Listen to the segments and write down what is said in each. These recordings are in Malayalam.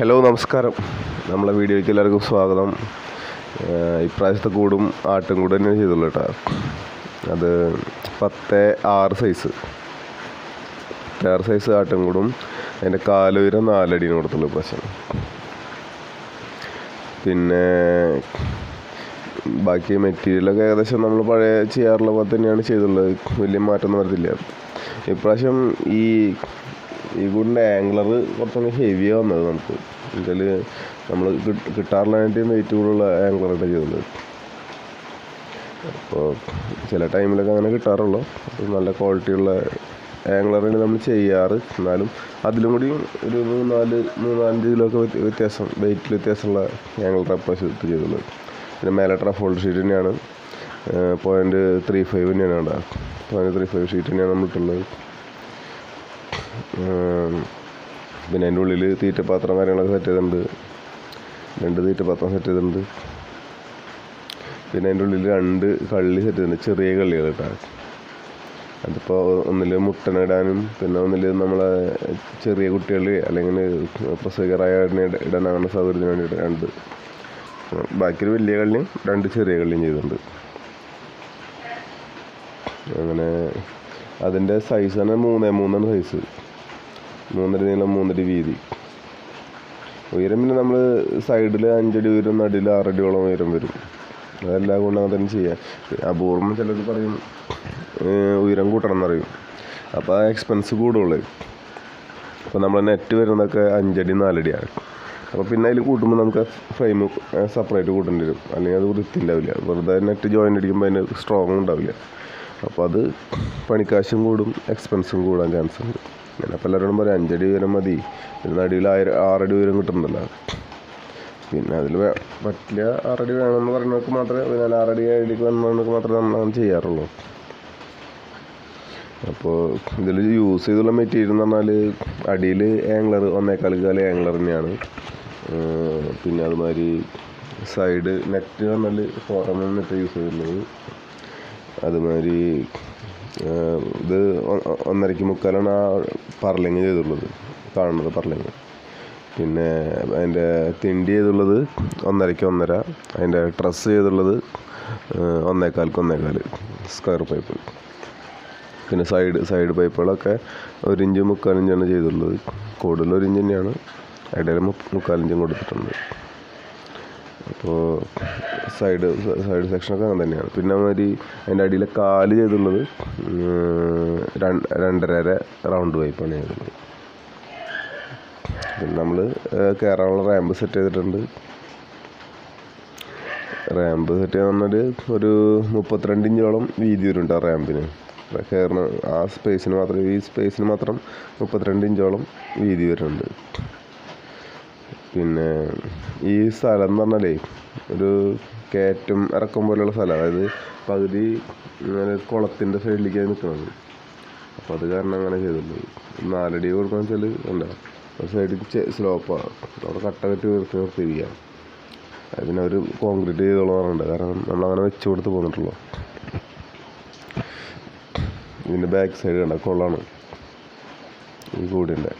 ഹലോ നമസ്കാരം നമ്മളെ വീഡിയോയ്ക്ക് എല്ലാവർക്കും സ്വാഗതം ഏഹ് ഇപ്രാവശ്യത്തെ കൂടും ആട്ടും കൂടെ തന്നെ ചെയ്തുള്ളൂ കേട്ടോ അത് പത്ത് ആറ് സൈസ് ആറ് സൈസ് ആട്ടും കൂടും അതിൻ്റെ കാലുയരം നാലടിന് കൊടുത്തുള്ളൂ ഇപ്രാവശ്യം പിന്നെ ബാക്കി മെറ്റീരിയലൊക്കെ ഏകദേശം നമ്മൾ പഴയ ചെയ്യാറുള്ള പോലെ തന്നെയാണ് ചെയ്തുള്ളത് വലിയ മാറ്റമൊന്നും വരത്തില്ല ഇപ്രാവശ്യം ഈ ഈ കൂടിൻ്റെ ആംഗ്ലർ കുറച്ചൊന്ന് ഹെവിയാണ് വന്നത് നമുക്ക് എന്നുവെച്ചാൽ നമ്മൾ കിട്ടാറുള്ളതിനായിട്ട് വെയിറ്റ് കൂടുതലുള്ള ആംഗ്ലറായിട്ട് ചെയ്തുള്ളത് അപ്പോൾ ചില ടൈമിലൊക്കെ അങ്ങനെ കിട്ടാറുള്ളൂ അപ്പോൾ നല്ല ക്വാളിറ്റിയുള്ള ആംഗ്ലറാണ് നമ്മൾ ചെയ്യാറ് എന്നാലും അതിലും കൂടി ഒരു മൂന്നാല് മൂന്നാലഞ്ച് കിലോ ഒക്കെ വ്യത്യ- വ്യത്യാസം വെയിറ്റിൽ വ്യത്യാസമുള്ള ആംഗ്ലർ അപ്രോച്ച് ഇത് ചെയ്തുള്ളത് പിന്നെ മേലെ ട്രഫോൾഡ് ഷീറ്റ് തന്നെയാണ് പോയിൻറ്റ് ത്രീ ഫൈവ് തന്നെയാണ് കേട്ടോ പോയിൻറ്റ് ത്രീ ഫൈവ് ഷീറ്റ് തന്നെയാണ് നമ്മൾ ഇട്ടുള്ളത് ഉം, പിന്നെ അതിൻ്റെ ഉള്ളിൽ തീറ്റപാത്രം കാര്യങ്ങളൊക്കെ സെറ്റ് ചെയ്തിട്ടുണ്ട് രണ്ട് തീറ്റപാത്രം സെറ്റ് ചെയ്തിട്ടുണ്ട് പിന്നെ അതിൻ്റെ ഉള്ളിൽ രണ്ട് കള്ളി സെറ്റ് ചെയ്തിട്ടുണ്ട് ചെറിയ കള്ളികൾ കേട്ടോ അതിപ്പോൾ ഒന്നിൽ മുട്ടനിടാനും പിന്നെ ഒന്നിൽ നമ്മളെ ചെറിയ കുട്ടികൾ അല്ലെങ്കിൽ പ്രസവികറായ ഇടാൻ അങ്ങനെ സൗകര്യത്തിന് വേണ്ടിയിട്ട് രണ്ട് ബാക്കി ഒരു വലിയ കള്ളിയും രണ്ട് ചെറിയ കള്ളിയും ചെയ്തിട്ടുണ്ട് അങ്ങനെ അതിൻ്റെ സൈസ് തന്നെ മൂന്നേ മൂന്നാണ് സൈസ് മൂന്നര നീളം മൂന്നര വീതി ഉയരം പിന്നെ നമ്മൾ സൈഡിൽ അഞ്ചടി ഉയരം നടുവിൽ ആറടിയോളം ഉയരം വരും അതെല്ലാം കൊണ്ട് അങ്ങനെ തന്നെ ചെയ്യാം പിന്നെ അപൂർവം ചിലർ പറയും ഏഹ് ഉയരം കൂട്ടണം എന്നറിയും അപ്പോൾ ആ എക്സ്പെൻസ് കൂടുള്ളൂ അപ്പോൾ നമ്മൾ നെറ്റ് വരുന്നതൊക്കെ അഞ്ചടി നാലടിയാണ് അപ്പോൾ പിന്നെ അതിൽ കൂട്ടുമ്പോൾ നമുക്ക് ഫ്രെയിം സെപ്പറേറ്റ് കൂട്ടേണ്ടി വരും അല്ലെങ്കിൽ അത് വൃത്തി ഉണ്ടാവില്ല വെറുതെ നെറ്റ് ജോയിൻ്റ് അടിക്കുമ്പോൾ അതിന് സ്ട്രോങ് ഉണ്ടാവില്ല അപ്പോൾ അത് പണിക്കാശും കൂടും എക്സ്പെൻസും കൂടാൻ ചാൻസ് ഉണ്ട് ഞാൻ അപ്പോൾ എല്ലാവരോടും പറയാം അഞ്ചടി ഉയരം മതി പിന്നെ നടുവിൽ ആയിരം ആറടി ഉയരം കിട്ടുന്നുണ്ടല്ലോ പിന്നെ അതിൽ പറ്റില്ല ആറടി വേണമെന്ന് പറയുന്നവർക്ക് മാത്രമേ ഞാൻ ആറടി ഏഴടിക്ക് വന്നവർക്ക് മാത്രമേ നമ്മൾ അങ്ങനെ ചെയ്യാറുള്ളൂ അപ്പോൾ ഇതിൽ യൂസ് ചെയ്തുള്ള മെറ്റീരിയൽ എന്ന് പറഞ്ഞാൽ അടിയിൽ ആംഗ്ലർ ഒന്നേക്കാൽ കാല് ആംഗ്ലർ തന്നെയാണ് ഏഹ് പിന്നെ അതുമാതിരി സൈഡ് നെറ്റ് പറഞ്ഞാൽ ഫോറം നെറ്റ് യൂസ് ചെയ്തിട്ടുള്ളത് അതുമാതിരി ഏഹ് ഇത് ഒ- ഒ- ഒന്നരയ്ക്ക് മുക്കാലാണ് ആ പറലിങ് ചെയ്തിട്ടുള്ളത് കാണുന്നത് പറലിങ് പിന്നെ അതിൻ്റെ തിണ്ടി ചെയ്തുള്ളത് ഒന്നരയ്ക്ക് ഒന്നര അതിൻ്റെ ട്രസ് ചെയ്തുള്ളത് ഏഹ് ഒന്നേക്കാൽക്ക് ഒന്നേക്കാൽ സ്ക്വയർ പൈപ്പ് പിന്നെ സൈഡ് സൈഡ് പൈപ്പുകളൊക്കെ ഒരു ഇഞ്ച് മുക്കാലിഞ്ചാണ് ചെയ്തിട്ടുള്ളത് കൂടുതൽ ഒരു ഇഞ്ച് തന്നെയാണ് ഇടയിൽ മുക്കാലിഞ്ചും കൊടുത്തിട്ടുണ്ട് അപ്പോൾ സൈഡ് സൈഡ് സെക്ഷനൊക്കെ അങ്ങനെ തന്നെയാണ് പിന്നെ മാതിരി അതിൻ്റെ അടിയിലെ കാല് ചെയ്തിട്ടുള്ളത് ഉം, രണ്ട് രണ്ടര റൗണ്ട് പൈപ്പാണ് ചെയ്തിട്ടുള്ളത് പിന്നെ നമ്മൾ കയറാനുള്ള റാമ്പ് സെറ്റ് ചെയ്തിട്ടുണ്ട് റാമ്പ് സെറ്റ് ചെയ്യാൻ പറഞ്ഞാൽ ഒരു മുപ്പത്തിരണ്ട് ഇഞ്ചോളം വീതി വരുന്നുണ്ട് ആ റാമ്പിന് കയറുന്ന ആ സ്പേസിന് മാത്രം ഈ സ്പേസിന് മാത്രം മുപ്പത്തിരണ്ട് ഇഞ്ചോളം വീതി വരുന്നുണ്ട് പിന്നെ ഈ സ്ഥലം എന്ന് പറഞ്ഞാലേ ഒരു കയറ്റം ഇറക്കം പോലെയുള്ള സ്ഥലം അതായത് പകുതി ഇങ്ങനെ കുളത്തിൻ്റെ സൈഡിലേക്കാണ് നിൽക്കുന്നത് അപ്പോൾ അത് കാരണം അങ്ങനെ ചെയ്തിട്ടുള്ളത് നാലടി കൊടുക്കാന്ന് വെച്ചാൽ എന്താ ഒരു സൈഡിൽ സ്ലോപ്പാണ് അവിടെ കട്ട കെട്ടി നിർത്തി നിർത്തിയിരിക്കുക അതിനൊരു കോൺക്രീറ്റ് ചെയ്തോളം പറഞ്ഞിട്ടുണ്ട് കാരണം നമ്മളങ്ങനെ വെച്ച് കൊടുത്ത് പോന്നിട്ടുള്ളൂ ഇതിൻ്റെ ബാക്ക് സൈഡ് കണ്ട കൊള്ളാണ് ഈ കൂടിൻ്റെ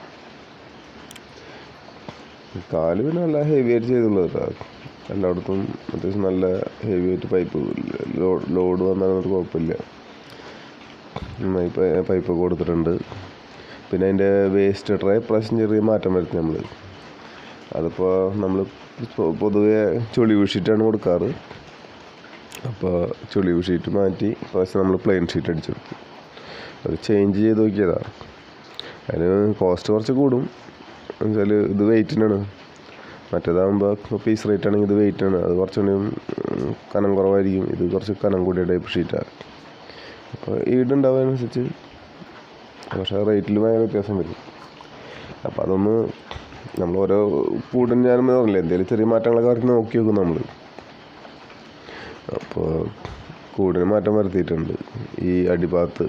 കാല് പിന്നെ നല്ല ഹെവി ആയിട്ട് ചെയ്തുള്ളത് കേട്ടോ എല്ലായിടത്തും അത്യാവശ്യം നല്ല ഹെവി ആയിട്ട് പൈപ്പ് ലോഡ് ലോഡ് വന്നാലും ഒരു കുഴപ്പമില്ല നന്നായി പൈ- പൈപ്പ് കൊടുത്തിട്ടുണ്ട് പിന്നെ അതിൻ്റെ വേസ്റ്റ് ട്രേ പ്രാവശ്യം ചെറിയ മാറ്റം വരുത്തി നമ്മൾ അതിപ്പോൾ നമ്മൾ പൊതുവെ ചുളിവ് ഷീറ്റാണ് കൊടുക്കാറ് അപ്പോൾ ചുളിവ് ഷീറ്റ് മാറ്റി പ്രാവശ്യം നമ്മൾ പ്ലെയിൻ ഷീറ്റ് അടിച്ചു കൊടുത്തു അത് ചേഞ്ച് ചെയ്ത് നോക്കിയതാണ് അതിന് കോസ്റ്റ് കുറച്ച് കൂടും എന്നുവെച്ചാൽ ഇത് വെയിറ്റിനാണ് മറ്റേതാകുമ്പോൾ പീസ് റേറ്റ് ആണെങ്കിൽ ഇത് വെയിറ്റാണ് അത് കുറച്ചുകൂടി ഉം, കനം കുറവായിരിക്കും ഇത് കുറച്ച് കനം കൂടിയ ടൈപ്പ് ഷീറ്റാണ് അപ്പോൾ ഈടുണ്ടാവുന്നതനുസരിച്ച് പക്ഷേ റേറ്റിൽ ഭയങ്കര വ്യത്യാസം വരും അപ്പോൾ അതൊന്ന് നമ്മൾ ഓരോ കൂടും ഞാനും പറഞ്ഞില്ലേ എന്തെങ്കിലും ചെറിയ മാറ്റങ്ങളൊക്കെ അവർക്ക് നോക്കി നോക്കും നമ്മൾ അപ്പോൾ കൂടിന് മാറ്റം വരുത്തിയിട്ടുണ്ട് ഈ അടിഭാഗത്ത്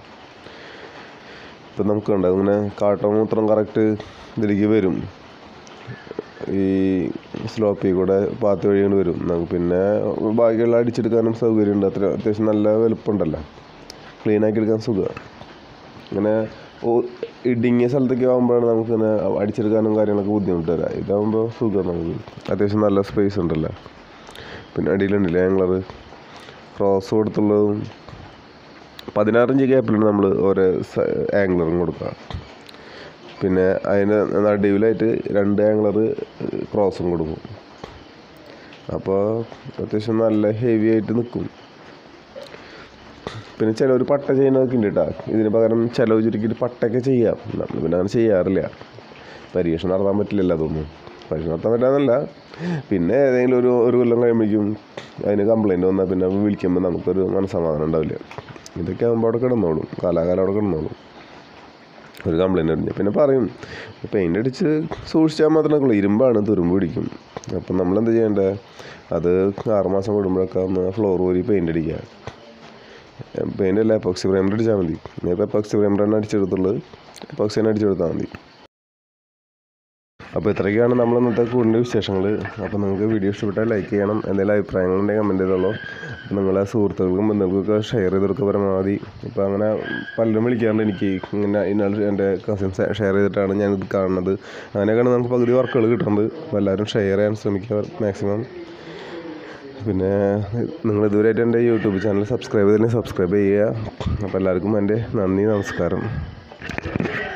ഇപ്പം നമുക്ക് കണ്ട ഇങ്ങനെ കാട്ടമൂത്രം കറക്റ്റ് ഇതിലേക്ക് വരും ഈ സ്ലോപ്പിൽ കൂടെ പാത്ത് വഴി കൊണ്ട് വരും നമുക്ക് പിന്നെ ബാക്കിയുള്ള അടിച്ചെടുക്കാനും സൗകര്യമുണ്ട് അത്ര അത്യാവശ്യം നല്ല വലുപ്പമുണ്ടല്ലോ ക്ലീൻ ആക്കി എടുക്കാൻ സുഖമാണ് ഇങ്ങനെ ഓ ഇടുങ്ങിയ സ്ഥലത്തൊക്കെ ആകുമ്പോഴാണ് നമുക്കിങ്ങനെ അടിച്ചെടുക്കാനും കാര്യങ്ങളൊക്കെ ബുദ്ധിമുട്ട് വരാം ഇതാകുമ്പോൾ സുഖം നമുക്ക് അത്യാവശ്യം നല്ല സ്പേസ് ഉണ്ടല്ലോ പിന്നെ അടിയിലുണ്ടല്ലേ ആംഗ്ലർ ക്രോസ് കൊടുത്തുള്ളതും പതിനാറിഞ്ച് ഗ്യാപ്പിലാണ് നമ്മൾ ഓരോ ആംഗ്ലറും കൊടുക്കുക പിന്നെ അതിന് നടുവിലായിട്ട് രണ്ട് ആംഗ്ലർ ക്രോസും കൊടുക്കും അപ്പോൾ അത്യാവശ്യം നല്ല ഹെവി ആയിട്ട് നിൽക്കും പിന്നെ ചിലവർ പട്ട ചെയ്യുന്നതൊക്കെ ഉണ്ട് കേട്ടോ ഇതിന് പകരം ചിലവ് ചുരുക്കിയിട്ട് പട്ടയൊക്കെ ചെയ്യാം നമ്മൾ പിന്നെ അങ്ങനെ ചെയ്യാറില്ല പരീക്ഷണം നടത്താൻ പറ്റില്ലല്ലോ അതൊന്നും പരീക്ഷണം നടത്താൻ പറ്റാന്നല്ല പിന്നെ ഏതെങ്കിലും ഒരു ഒരു കൊല്ലം കഴിയുമ്പോഴേക്കും അതിന് കംപ്ലൈൻറ്റ് വന്നാൽ പിന്നെ വിളിക്കുമ്പോൾ നമുക്കൊരു മനസ്സമാധാനം ഉണ്ടാവില്ല ഇതൊക്കെ ആകുമ്പോൾ അവിടെ കിടന്നോളും കാലാകാലം അവിടെ കിടന്നോളും ഒരു കംപ്ലൈൻറ്റ് അടിഞ്ഞു പിന്നെ പറയും പെയിൻ്റ് അടിച്ച് സൂക്ഷിച്ചാൽ മാത്രമേ ഉള്ളൂ ഇരുമ്പാണ് തുരുമ്പ് പിടിക്കും അപ്പം നമ്മൾ എന്ത് ചെയ്യേണ്ടത് അത് ആറുമാസം കൂടുമ്പോഴൊക്കെ ഒന്ന് ഫ്ലോർ ഊരി പെയിൻ്റ് അടിക്കുക പെയിൻ്റ് അല്ല എപ്പോക്സി പ്രൈമർ അടിച്ചാൽ മതി ഇപ്പോൾ എപ്പോക്സി പ്രൈമറാണ് അടിച്ചെടുത്തുള്ളത് എപ്പോക്സി തന്നെ അടിച്ചെടുത്താൽ മതി അപ്പോൾ ഇത്രയൊക്കെയാണ് നമ്മൾ ഇന്നത്തെ കൂടിൻ്റെ വിശേഷങ്ങൾ അപ്പോൾ നിങ്ങൾക്ക് വീഡിയോ ഇഷ്ടപ്പെട്ടാൽ ലൈക്ക് ചെയ്യണം എന്തെങ്കിലും അഭിപ്രായങ്ങളുണ്ടെങ്കിൽ കമൻറ്റ് ചെയ്തോളൂ അപ്പോൾ നിങ്ങളെ സുഹൃത്തുക്കൾക്കും ബന്ധുക്കൾക്കൊക്കെ ഷെയർ ചെയ്ത് കൊടുക്കുക പരമാവധി ഇപ്പോൾ അങ്ങനെ പലരും വിളിക്കാറുണ്ട് എനിക്ക് ഇങ്ങനെ ഇന്നാൾ എൻ്റെ കസിൻസ് ഷെയർ ചെയ്തിട്ടാണ് ഞാൻ ഇത് കാണുന്നത് അങ്ങനെയൊക്കെയാണ് നമുക്ക് പകുതി വർക്കുകൾ കിട്ടുന്നത് അപ്പോൾ എല്ലാവരും ഷെയർ ചെയ്യാൻ ശ്രമിക്കുക മാക്സിമം പിന്നെ നിങ്ങൾ ഇതുവരെയായിട്ട് എൻ്റെ യൂട്യൂബ് ചാനൽ സബ്സ്ക്രൈബ് ചെയ്തില്ലെങ്കിൽ സബ്സ്ക്രൈബ് ചെയ്യുക അപ്പോൾ എല്ലാവർക്കും എൻ്റെ നന്ദി നമസ്കാരം